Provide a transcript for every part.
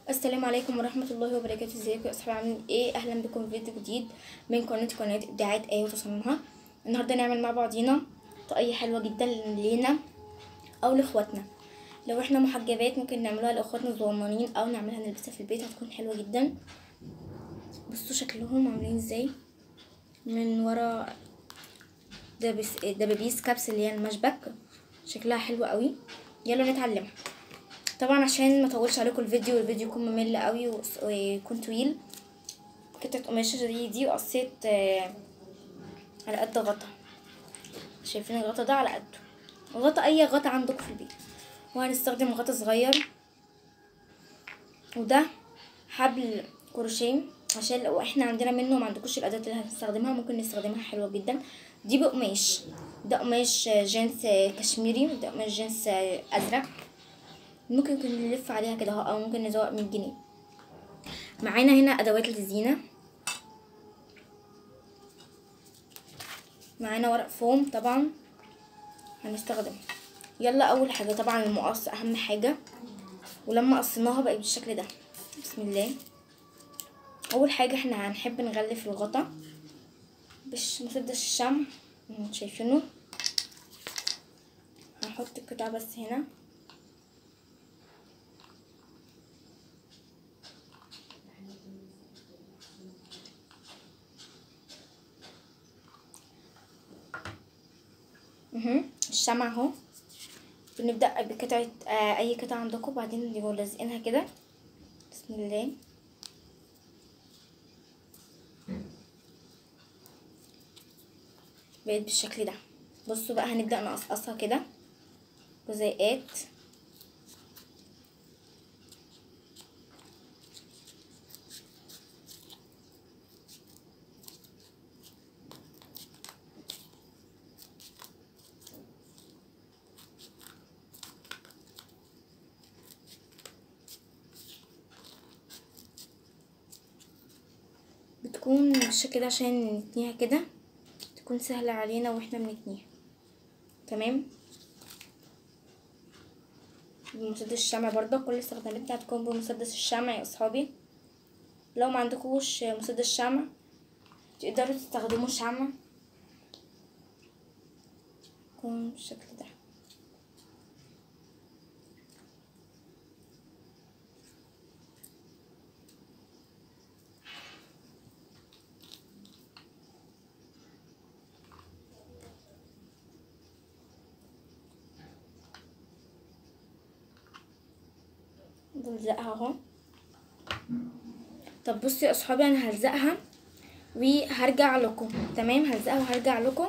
السلام عليكم ورحمة الله وبركاته ازيكم يا اصحابي عاملين ايه اهلا بكم في فيديو جديد من قناة قناة ابداعات ايه وتصميمها النهاردة نعمل مع بعضينا طاقية حلوة جدا لينا او لاخواتنا لو احنا محجبات ممكن نعملوها لاخواتنا الصغننين او نعملها نلبسها في البيت هتكون حلوة جدا بصوا شكلهم عاملين ازاي من ورا دبس دبابيس كبس اللي هي المشبك شكلها حلو قوي يلا نتعلمها طبعا عشان ما اطولش عليكم الفيديو والفيديو يكون ممل قوي ويكون طويل قطعه قماشه زي دي وقصيت على قد غطا شايفين الغطا ده على قده غطا اي غطا عندكم في البيت وهنستخدم غطا صغير وده حبل كروشيه عشان لو احنا عندنا منه ما عندكوش الادوات اللي هنستخدمها ممكن نستخدمها حلوه جدا دي بقماش ده قماش جينز كشميري وده قماش جينز ازرق ممكن نلف عليها كده اهو او ممكن نزوق من جنيه معانا هنا ادوات الزينه معانا ورق فوم طبعا هنستخدمه يلا اول حاجه طبعا المقص اهم حاجه ولما قصيناها بقت بالشكل ده بسم الله اول حاجه احنا هنحب نغلف الغطا بمسدس الشمع شايفينه هنحط القطعه بس هنا الشمع اهو بنبدأ بقطعة آه أي قطعة عندكم بعدين نجيبوا لازقينها كده بسم الله بقت بالشكل ده بصوا بقى هنبدأ نقصقصها كده جزيئات بتكون بالشكل ده عشان نتنيها كده تكون سهلة علينا واحنا بنتنيها تمام بمسدس الشمع برضه كل استخداماتنا هتكون بمسدس الشمع يا اصحابي لو ما عندكوش مسدس شمع تقدروا تستخدموا شمع يكون بالشكل ده بلزقها اهو طب بصوا يا اصحابي انا هلزقها وهرجع لكم تمام هلزقها وهرجع لكم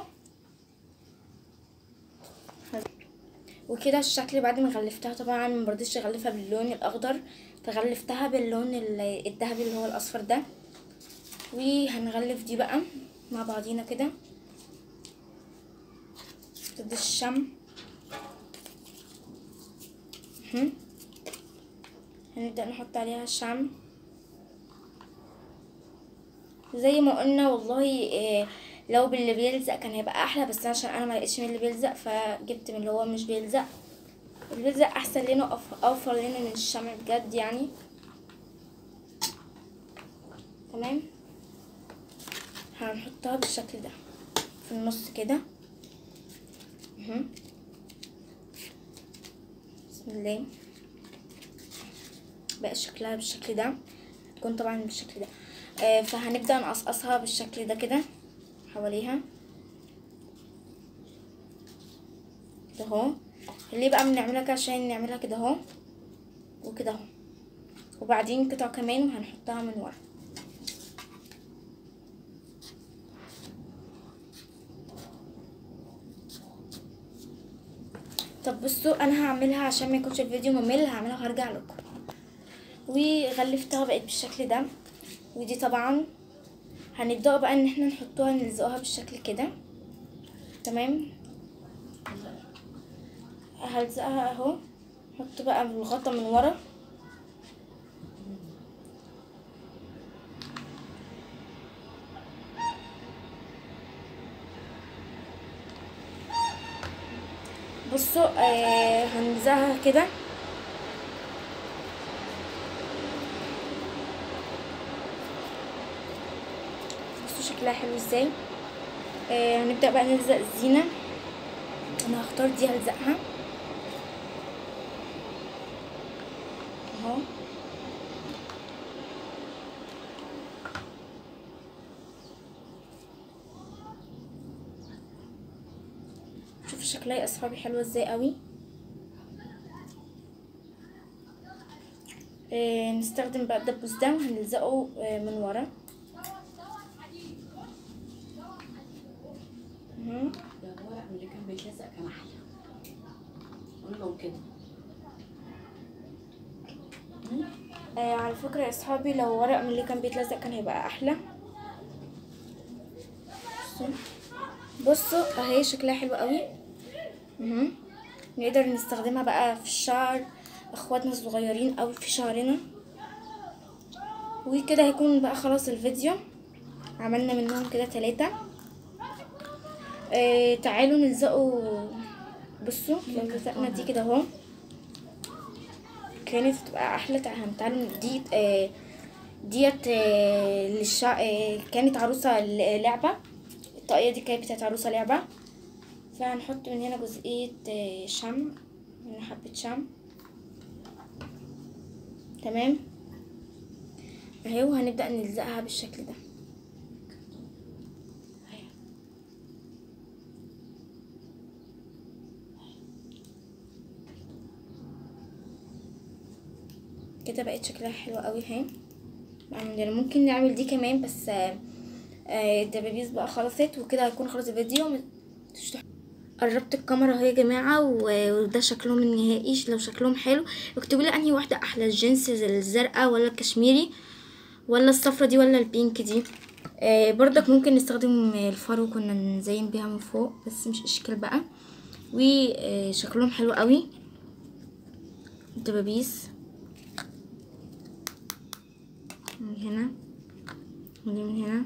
وكده الشكل بعد ما غلفتها طبعا مرضيتش اغلفها باللون الاخضر فغلفتها باللون الذهبي اللي هو الاصفر ده وهنغلف دي بقى مع بعضينا كده ضد الشمع هنبدأ نحط عليها الشمع زي ما قلنا والله إيه لو باللي بيلزق كان هيبقى احلى بس عشان انا ما لقيتش من اللي بيلزق فجبت من اللي هو مش بيلزق اللي بيلزق احسن لنا اوفر لنا من الشمع بجد يعني تمام هنحطها بالشكل ده في النص كده بسم الله بقى شكلها بالشكل ده تكون طبعا بالشكل ده آه فهنبدأ نقصقصها بالشكل ده كده حواليها كده اهو اللي بقى بنعملها كده عشان نعملها كده اهو وكده اهو وبعدين قطع كمان وهنحطها من ورا طب بصوا انا هعملها عشان ما يكونش الفيديو ممل هعملها وهرجع لكم وغلفتها بقت بالشكل ده ودي طبعا هنبدأ بقى ان احنا نحطوها نلزقوها بالشكل كده تمام هلزقها اهو نحط بقى الغطا من ورا بصوا آه هنلزقها كده شوفوا شكلها حلو ازاي آه هنبدأ بقى نلزق الزينة انا هختار دي هلزقها اهو شوفوا شكلها يا اصحابي حلوه ازاي قوي آه نستخدم بقى الدبوس ده وهنلزقه آه من ورا مهم. ده الورق اللي كان بيتلزق كان احلى قول له كده آه على فكرة يا اصحابي لو ورق من اللي كان بيتلزق كان هيبقى احلى بصوا بصوا اهي شكلها حلو قوي مهم. نقدر نستخدمها بقى في الشعر اخواتنا الصغيرين او في شعرنا وكده هيكون بقى خلاص الفيديو عملنا منهم كده ثلاثة آه تعالوا نلزقوا بصوا لو لزقنا دي كده اهو كانت تبقى احلى تعالوا تعالوا دي آه ديت آه للشع... آه كانت عروسة ل- لعبة الطاقية دي كانت بتاعت عروسة لعبة فهنحط من هنا جزئية آه شمع من حبة شمع تمام اهي وهنبدأ نلزقها بالشكل ده كده بقت شكلها حلو قوي اهي عندنا ممكن نعمل دي كمان بس آه، آه، الدبابيس بقى خلصت وكده هيكون خلص الفيديو ما تنسوش تح- قربت الكاميرا اهي يا جماعه و- وده شكلهم النهائي لو شكلهم حلو اكتبوا لي انهي واحده احلى الجنس الزرقاء ولا الكشميري ولا الصفرة دي ولا البينك دي آه برضك ممكن نستخدم الفرو كنا نزين بيها من فوق بس مش اشكال بقى وشكلهم حلو قوي الدبابيس من هنا ودي من هنا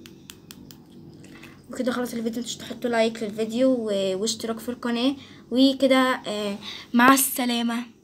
وكده خلاص الفيديو متنسوش تحطوا لايك للفيديو و- واشتراك في القناة وكده آه، مع السلامة